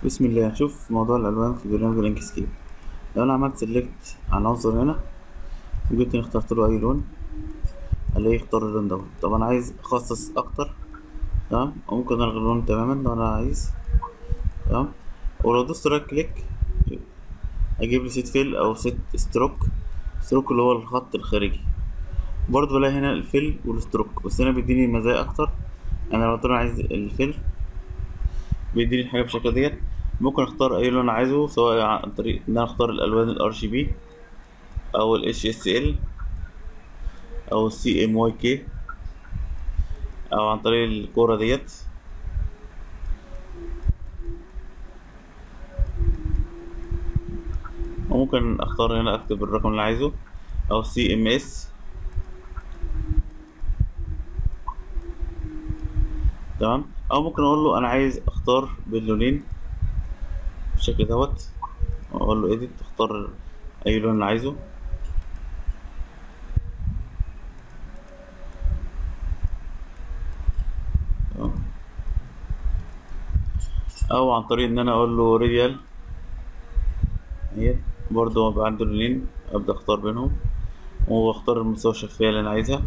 بسم الله هنشوف موضوع الألوان في برنامج الانكسكيب لو أنا عملت سيلكت على عنصر هنا وجيت هنا اخترت له أي لون ألاقيه يختار اللون دوت طب أنا عايز أخصص أكتر تمام وممكن ألغي اللون تماما لو أنا عايز تمام ولو دوست رايت كليك أجيب لي سيت فيل أو سيت ستروك ستروك اللي هو الخط الخارجي برضه بلاقي هنا الفيل والستروك بس هنا بيديني مزايا أكتر أنا لو قلت له عايز الفيل بيديني الحاجة بالشكل ديت ممكن اختار اي لون عايزه سواء عن طريق ان انا اختار الالوان الار جي بي او الاتش اس ال او السي ام واي كي او عن طريق الكورة ديت وممكن اختار هنا اكتب الرقم اللي عايزه او سي ام اس تمام او ممكن اقول له انا عايز اختار باللونين بالشكل دوت واقول له edit اختار اي لون اللي عايزه او عن طريق ان انا اقول له راديال اهي برضه بقى عنده لونين ابدا اختار بينهم واختار المستوى الشفافية اللي انا عايزها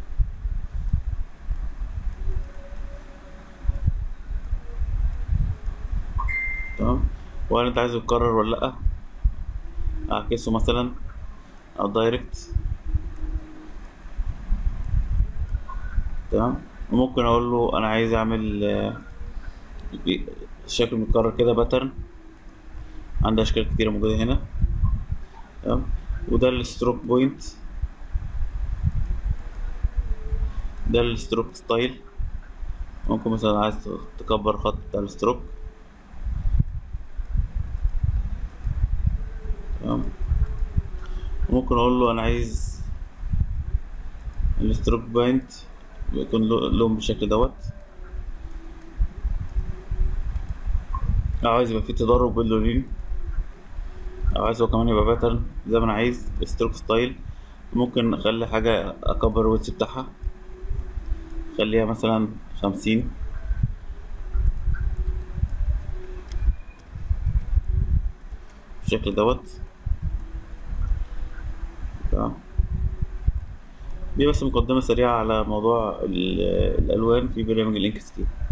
تمام وهل انت عايزه يتكرر ولا لأ اعكسه مثلا او دايركت تمام وممكن اقول له انا عايز اعمل شكل متكرر كده باترن عندي اشكال كتيرة موجودة هنا تمام وده الستروك بوينت ده الستروك ستايل ممكن مثلا عايز تكبر خط بتاع الستروك تمام ممكن اقول له انا عايز الستروك باينت يكون لون بالشكل دوت او عايز يبقى فيه تدرج بين اللونين او عايز هو كمان يبقى باترن زي ما انا عايز ستروك ستايل ممكن اخلي حاجة اكبر الويتس بتاعها خليها مثلا خمسين بالشكل دوت تمام دي بس مقدمة سريعة على موضوع الألوان في برنامج الإنكسكيب